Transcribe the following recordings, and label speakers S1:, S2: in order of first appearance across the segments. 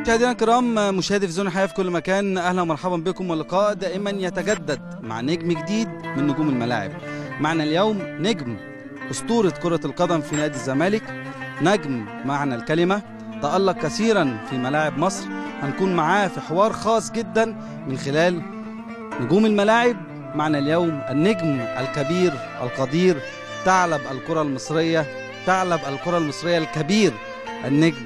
S1: مشاهدينا الكرام مشاهدي في زون الحياه في كل مكان اهلا ومرحبا بكم واللقاء دائما يتجدد مع نجم جديد من نجوم الملاعب معنا اليوم نجم اسطوره كره القدم في نادي الزمالك نجم معنى الكلمه تالق كثيرا في ملاعب مصر هنكون معاه في حوار خاص جدا من خلال نجوم الملاعب معنا اليوم النجم الكبير القدير ثعلب الكره المصريه ثعلب الكره المصريه الكبير النجم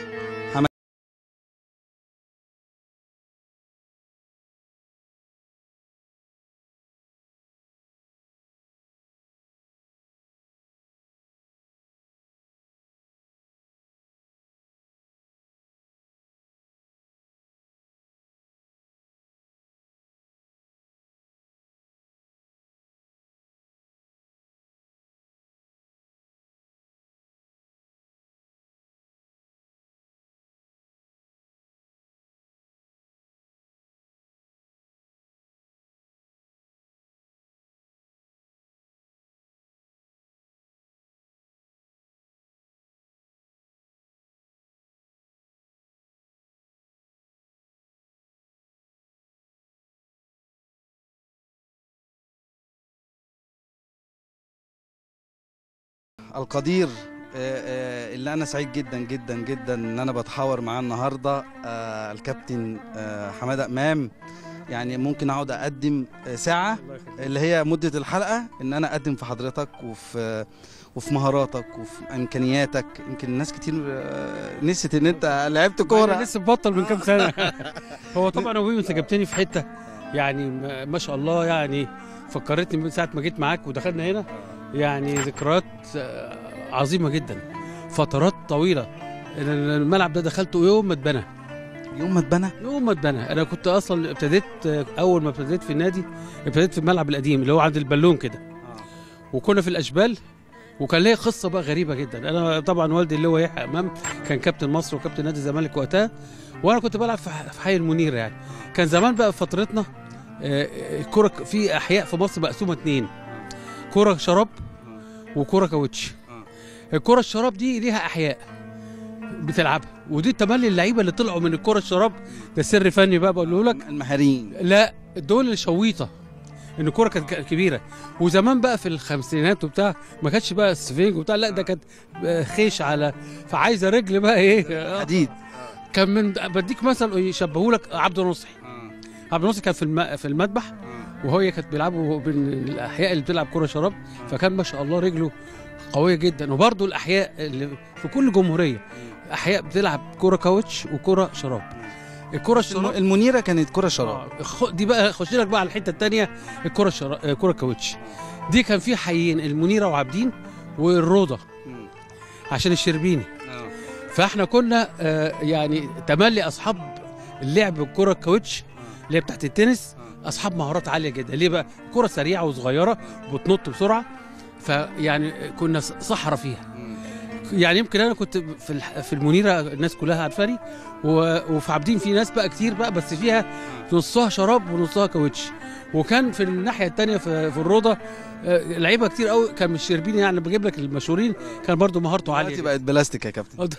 S1: القدير آه، آه، اللي انا سعيد جدا جدا جدا ان انا بتحاور معاه النهارده آه، الكابتن آه، حماده امام يعني ممكن اقعد اقدم آه، ساعه اللي هي مده الحلقه ان انا اقدم في حضرتك وفي وفي مهاراتك وفي امكانياتك يمكن الناس كتير آه، نسيت ان انت لعبت
S2: انا
S1: كوره
S2: لسه مبطل من كام سنه هو طبعا ابوي انت جبتني في حته يعني ما ما شاء الله يعني فكرتني من ساعه ما جيت معاك ودخلنا هنا يعني ذكريات آه، عظيمه جدا فترات طويله أنا الملعب ده دخلته يوم ما اتبنى
S1: يوم ما اتبنى
S2: يوم ما اتبنى انا كنت اصلا ابتديت آه، اول ما ابتديت في النادي ابتديت في الملعب القديم اللي هو عند البالون كده وكنا في الاشبال وكان ليا قصه بقى غريبه جدا انا طبعا والدي اللي هو يحيى امام كان كابتن مصر وكابتن نادي الزمالك وقتها وانا كنت بلعب في ح- في حي المنير يعني كان زمان بقى في فترتنا آه، الكره ك- في احياء في مصر مقسومه اتنين كره شراب وكره كاوتش الكره الشراب دي ليها احياء بتلعبها ودي تملي اللعيبه اللي طلعوا من الكره الشراب ده سر فني بقى بقوله لك
S1: المهاريين
S2: لا دول الشويطه ان الكوره كانت ك- كبيره وزمان بقى في الخمسينات وبتاع ما كانتش بقى السفنج وبتاع لا ده كانت آه، خيش على فعايزه رجل بقى ايه آه،
S1: حديد
S2: كان من بديك مثلا يشبهوا لك عبد النصحي عبد النصحي كان في الم... في المذبح وهي كانت بيلعبوا بين الاحياء اللي بتلعب كره شراب فكان ما شاء الله رجله قويه جدا وبرده الاحياء اللي في كل جمهوريه احياء بتلعب كره كاوتش وكره شراب الكره
S1: الم-
S2: الشراب
S1: المنيره كانت كره شراب
S2: آه، خ- دي بقى خش لك بقى على الحته الثانيه الكره الشرا... آه، كره كاوتش دي كان في حيين المنيره وعابدين والروضه عشان الشربيني فاحنا كنا آه، يعني تملي اصحاب اللعب بالكره الكاوتش اللي هي بتاعت التنس اصحاب مهارات عاليه جدا ليه بقى كره سريعه وصغيره وبتنط بسرعه فيعني كنا ص- صحرة فيها يعني يمكن انا كنت في الح- في المنيره الناس كلها عارفاني و- وفي عابدين في ناس بقى كتير بقى بس فيها نصها شراب ونصها كاوتش وكان في الناحيه الثانيه في, في الروضه آه، لعيبه كتير قوي كان مش شربين يعني بجيب لك المشهورين كان برضو مهارته عاليه
S1: دلوقتي بقت بلاستيك يا كابتن
S2: آه،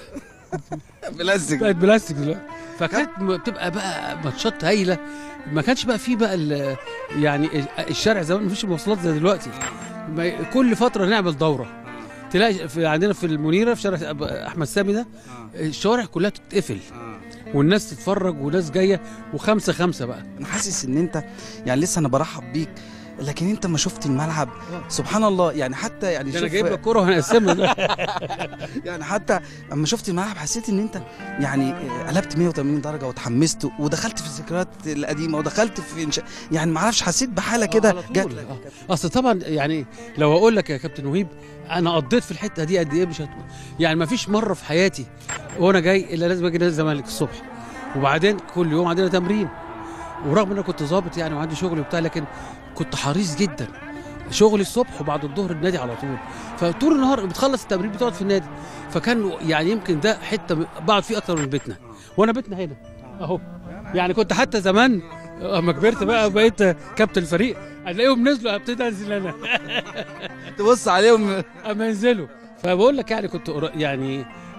S1: بلاستيك
S2: بقت بلاستيك دلوقتي فكانت م- بتبقى بقى ماتشات هايله ما كانش بقى فيه بقى ال- يعني الشارع زمان مفيش مواصلات زي دلوقتي ما- كل فتره نعمل دوره تلاقي في عندنا في المنيره في شارع أب- احمد سامي ده الشوارع كلها تتقفل والناس تتفرج وناس جايه وخمسه خمسه بقى
S1: انا حاسس ان انت يعني لسه انا برحب بيك لكن انت ما شفت الملعب سبحان الله يعني حتى يعني
S2: ده انا
S1: شوف
S2: جايب لك كوره وهنقسمها
S1: يعني حتى اما شفت الملعب حسيت ان انت يعني قلبت 180 درجه وتحمست ودخلت في الذكريات القديمه ودخلت في إنشاء يعني ما اعرفش حسيت بحاله كده
S2: على طول.
S1: جات
S2: آه. اصل طبعا يعني لو اقول لك يا كابتن وهيب انا قضيت في الحته دي قد ايه مش هت... يعني ما فيش مره في حياتي وانا جاي الا لازم اجي نادي الزمالك الصبح وبعدين كل يوم عندنا تمرين ورغم ان انا كنت ظابط يعني وعندي شغل وبتاع لكن كنت حريص جدا شغلي الصبح وبعد الظهر النادي على طول فطول النهار بتخلص التمرين بتقعد في النادي فكان يعني يمكن ده حته م- بقعد فيه اكتر من بيتنا وانا بيتنا هنا اهو يعني كنت حتى زمان اما كبرت بقى بقيت كابتن الفريق الاقيهم نزلوا ابتدي انزل انا
S1: تبص عليهم
S2: اما ينزلوا فبقول لك يعني كنت قر- يعني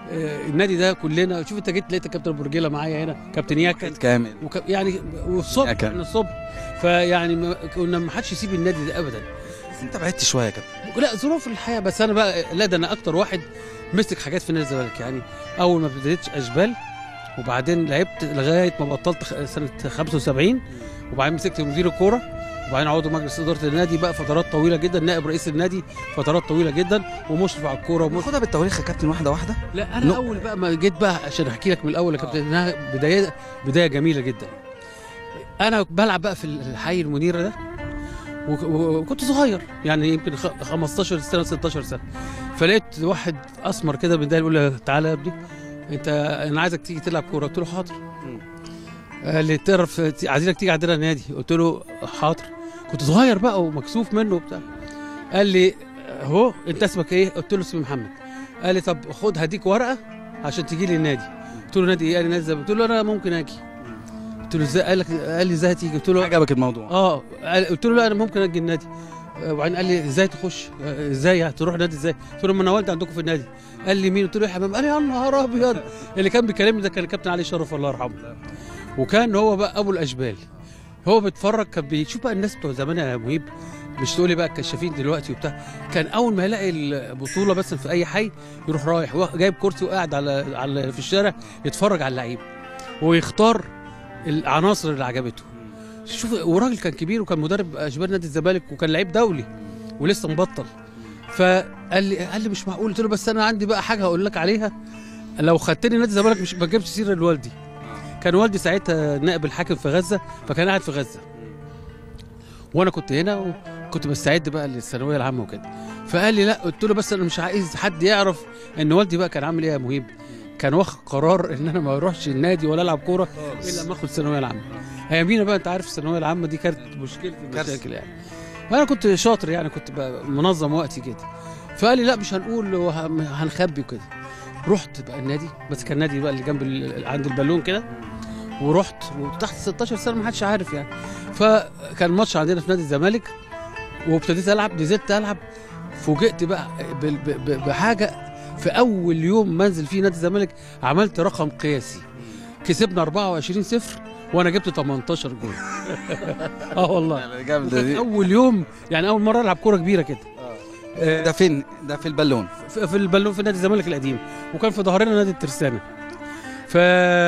S2: آه، النادي ده كلنا شوف انت جيت لقيت كابتن برجيله معايا هنا كابتن ياكا
S1: كامل
S2: وك... يعني والصبح
S1: ياكا.
S2: من الصبح فيعني ما... كنا ما حدش يسيب النادي ده ابدا
S1: بس انت بعدت شويه يا كابتن
S2: لا ظروف الحياه بس انا بقى لا ده انا اكتر واحد مسك حاجات في نادي الزمالك يعني اول ما ابتديتش اشبال وبعدين لعبت لغايه ما بطلت خ- سنه 75 وبعدين مسكت مدير الكوره وبعدين عضو مجلس اداره النادي بقى فترات طويله جدا نائب رئيس النادي فترات طويله جدا ومشرف على الكوره ومشرف
S1: خدها بالتواريخ يا كابتن واحده واحده
S2: لا انا
S1: نو-
S2: اول بقى ما جيت بقى عشان احكي لك من الاول يا كابتن انها بدايه بدايه جميله جدا انا بلعب بقى في الحي المنيره ده وك- وكنت صغير يعني يمكن خ- 15 سنه 16 سنه فلقيت واحد اسمر كده من ده يقول لي تعالى يا ابني انت انا عايزك تيجي تلعب كوره قلت له حاضر قال لي تعرف ت- عايزينك تيجي عندنا النادي قلت له حاضر كنت صغير بقى ومكسوف منه وبتاع قال لي اهو انت اسمك ايه قلت له اسمي محمد قال لي طب خد هديك ورقه عشان تجي لي النادي قلت له نادي ايه قال لي نادي الزمالك قلت له انا ممكن اجي قلت له ازاي قال لك قال لي ازاي هتيجي قلت له
S1: عجبك الموضوع
S2: اه قال- قلت له لا انا ممكن اجي النادي آه، وبعدين قال لي ازاي تخش آه، ازاي هتروح نادي ازاي قلت له ما انا والدي عندكم في النادي قال لي مين قلت له يا حمام قال لي يا نهار ابيض اللي كان بيكلمني ده كان الكابتن علي شرف الله يرحمه وكان هو بقى ابو الاشبال هو بيتفرج كان بيشوف بقى الناس بتوع زمان يا مهيب مش تقولي بقى الكشافين دلوقتي وبتاع كان اول ما يلاقي البطوله بس في اي حي يروح رايح وا- جايب كرسي وقاعد على على في الشارع يتفرج على اللعيبه ويختار العناصر اللي عجبته شوف وراجل كان كبير وكان مدرب اشبال نادي الزمالك وكان لعيب دولي ولسه مبطل فقال لي قال لي مش معقول قلت له بس انا عندي بقى حاجه هقول لك عليها لو خدتني نادي الزمالك مش ما تجيبش سيره لوالدي كان والدي ساعتها نائب الحاكم في غزه فكان قاعد في غزه وانا كنت هنا وكنت بستعد بقى للثانويه العامه وكده فقال لي لا قلت له بس انا مش عايز حد يعرف ان والدي بقى كان عامل ايه يا مهيب كان واخد قرار ان انا ما اروحش النادي ولا العب كوره الا لما اخد الثانويه العامه ايامينا بقى انت عارف الثانويه العامه دي كانت مشكله
S1: كارثة.
S2: المشاكل يعني وانا كنت شاطر يعني كنت بقى منظم وقتي كده فقال لي لا مش هنقول وه- هنخبي وكده رحت بقى النادي بس كان النادي بقى اللي جنب ال- عند البالون كده ورحت وتحت 16 سنه ما حدش عارف يعني فكان ماتش عندنا في نادي الزمالك وابتديت العب نزلت العب فوجئت بقى بال- ب- ب- بحاجه في اول يوم منزل فيه نادي الزمالك عملت رقم قياسي كسبنا 24 0 وانا جبت 18 جول اه والله
S1: جامده
S2: وكان
S1: دي
S2: اول يوم يعني اول مره العب كوره كبيره كده آه،
S1: ده فين ده في البالون
S2: في في البالون في نادي الزمالك القديم وكان في ظهرنا نادي الترسانه ف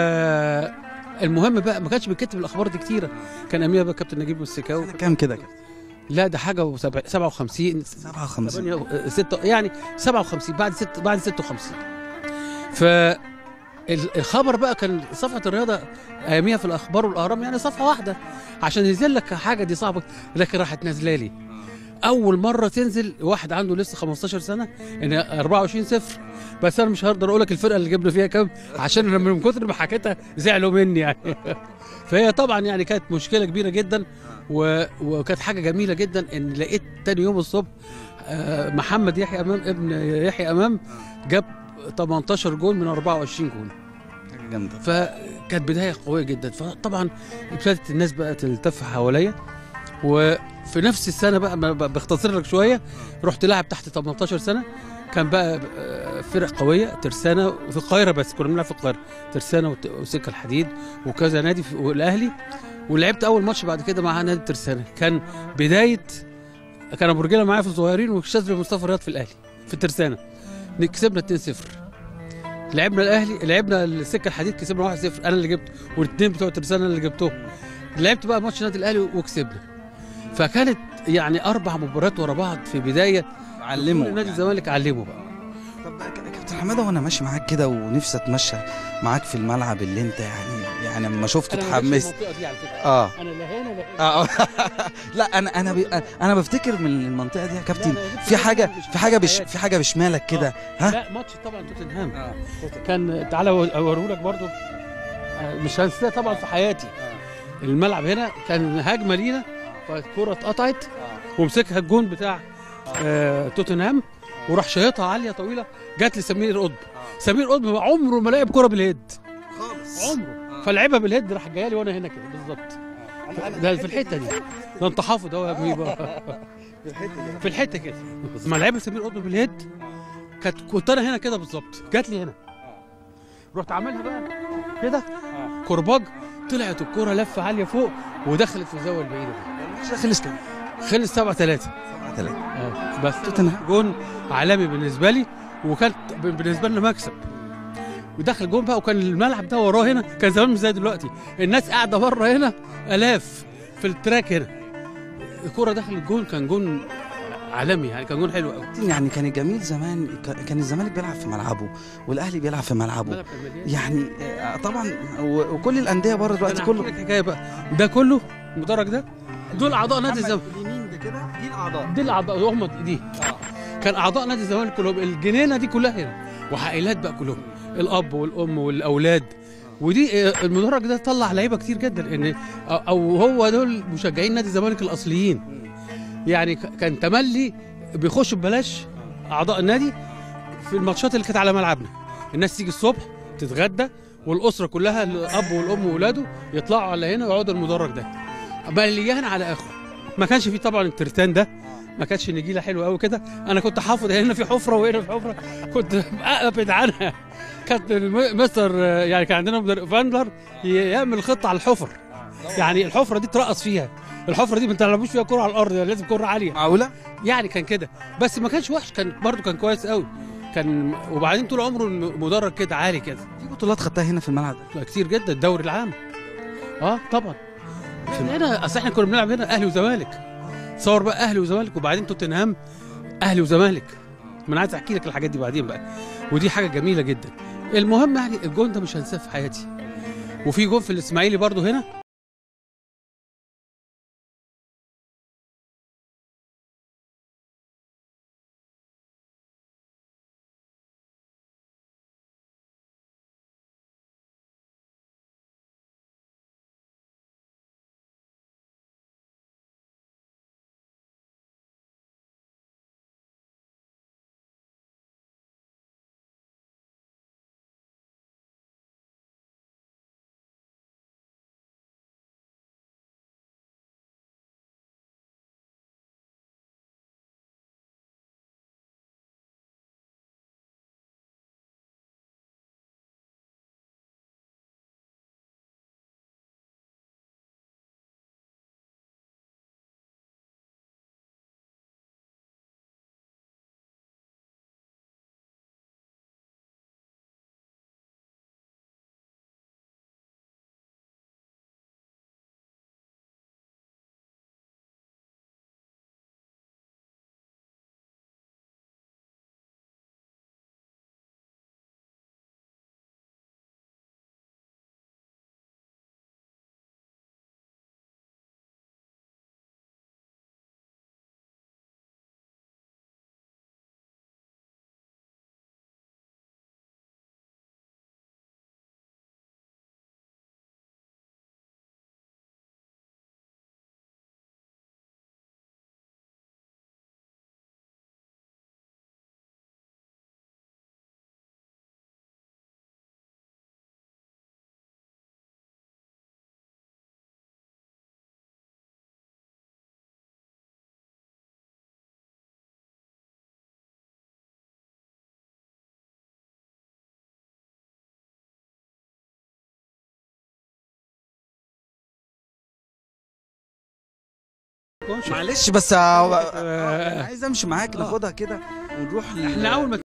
S2: المهم بقى ما كانش بيكتب الاخبار دي كتيره كان امير بقى كابتن نجيب السكاوي
S1: كام كده كده
S2: لا ده حاجه و 57
S1: 57
S2: 8 6 يعني 57 بعد 6 بعد 56 ف ال- الخبر بقى كان صفحه الرياضه اياميها في الاخبار والاهرام يعني صفحه واحده عشان ينزل لك حاجه دي صعبه لكن راحت نازله لي اول مره تنزل واحد عنده لسه 15 سنه ان 24 صفر بس انا مش هقدر اقول لك الفرقه اللي جبنا فيها كام عشان انا من كتر ما حكيتها زعلوا مني يعني فهي طبعا يعني كانت مشكله كبيره جدا و... وكانت حاجه جميله جدا ان لقيت تاني يوم الصبح آه، محمد يحيى امام ابن يحيى امام جاب 18 جول من 24 جول
S1: جامده
S2: فكانت بدايه قويه جدا فطبعا ابتدت الناس بقى تلتف حواليا وفي نفس السنه بقى ما ب- بختصر لك شويه رحت لاعب تحت 18 سنه كان بقى آه، فرق قويه ترسانه في القاهره بس كنا بنلعب في القاهره ترسانه وت- وسكه الحديد وكذا نادي في- والاهلي ولعبت اول ماتش بعد كده مع نادي ترسانه كان بدايه كان ابو رجاله معايا في الصغيرين وشاذلي مصطفى رياض في الاهلي في ترسانه كسبنا 2-0 لعبنا الاهلي لعبنا السكه الحديد كسبنا 1-0 انا اللي جبت والاثنين بتوع ترسانه اللي جبتهم لعبت بقى ماتش النادي الاهلي وكسبنا فكانت يعني اربع مباريات ورا بعض في بدايه
S1: علمه
S2: نادي
S1: يعني.
S2: الزمالك علمه بقى
S1: طب ك- كابتن حماده وانا ماشي معاك كده ونفسي اتمشى معاك في الملعب اللي انت يعني يعني لما شفته
S2: انا ما جيتش
S1: اتحمست
S2: المنطقه دي على فكره
S1: اه
S2: انا لا هنا لا هنا
S1: اه لا انا انا بي انا بفتكر من المنطقه دي يا كابتن
S2: لا، لا،
S1: في حاجه
S2: مش
S1: في حاجه بش
S2: حياتي.
S1: في حاجه بشمالك كده ها
S2: لا ماتش طبعا توتنهام
S1: اه
S2: كان تعالى اوريه لك برضو آه، مش هنساه طبعا في حياتي الملعب هنا كان هجمه لينا فالكره اتقطعت ومسكها الجون بتاع آه توتنهام وراح شايطها عاليه طويله جات لسمير قطب سمير قطب عمره ما لعب كره بالهيد
S1: خالص
S2: عمره فلعبها بالهيد راح جايه لي وانا هنا كده بالظبط ده في الحته دي ده انت حافظ اهو يا ابني بقى في الحته كده ما لعبها سمير قطب بالهيد كانت كنت انا هنا كده بالظبط جات لي هنا رحت عاملها بقى كده كرباج طلعت الكرة لفة عالية فوق ودخلت في الزاوية البعيدة دي
S1: الماتش ده خلص كام؟
S2: خلص 7 3
S1: 7 3
S2: اه بس
S1: توتنهام.
S2: جون عالمي بالنسبة لي وكان بالنسبة لنا مكسب ودخل جون بقى وكان الملعب ده وراه هنا كان زمان مش زي دلوقتي الناس قاعدة بره هنا آلاف في التراك هنا الكرة دخلت جون كان جون عالمي يعني كان جون حلو قوي
S1: يعني كان الجميل زمان ك- كان الزمالك بيلعب في ملعبه والاهلي بيلعب في ملعبه يعني آه، طبعا و- وكل الانديه بره دلوقتي
S2: كله
S1: كله
S2: الحكايه بقى ده كله المدرج ده دول اعضاء نادي الزمالك
S1: اليمين ده كده دي الاعضاء
S2: دي الاعضاء هم دي كان اعضاء نادي الزمالك كلهم الجنينه دي كلها هنا وعائلات بقى كلهم الاب والام والاولاد ودي آه، المدرج ده طلع لعيبه كتير جدا ان او أو هو دول مشجعين نادي الزمالك الاصليين يعني ك- كان تملي بيخشوا ببلاش اعضاء النادي في الماتشات اللي كانت على ملعبنا الناس تيجي الصبح تتغدى والاسره كلها الاب والام واولاده يطلعوا على هنا ويقعدوا المدرج ده مليان على اخره ما كانش فيه طبعا الترتان ده ما كانتش نجيله حلوه قوي كده انا كنت حافظ هنا في حفره وهنا في حفره كنت ابعد عنها كانت الم- مستر آه، يعني كان عندنا مدرب فاندلر ي- يعمل خطه على الحفر يعني الحفره دي ترقص فيها الحفره دي ما تلعبوش فيها كره على الارض لازم كره عاليه
S1: معقوله
S2: يعني كان كده بس ما كانش وحش كان برضو كان كويس قوي كان وبعدين طول عمره المدرج كده عالي كده
S1: في بطولات خدتها هنا في الملعب ده
S2: كتير جدا الدوري العام اه طبعا هنا اصل احنا كنا بنلعب هنا اهلي وزمالك تصور بقى اهلي وزمالك وبعدين توتنهام اهلي وزمالك ما انا عايز احكي لك الحاجات دي بعدين بقى ودي حاجه جميله جدا المهم يعني الجون ده مش هنساه في حياتي وفي جون في الاسماعيلي برضو هنا
S1: معلش بس آه،
S2: آه.
S1: عايز امشي معاك ناخدها كده ونروح ل-
S2: احنا اول ما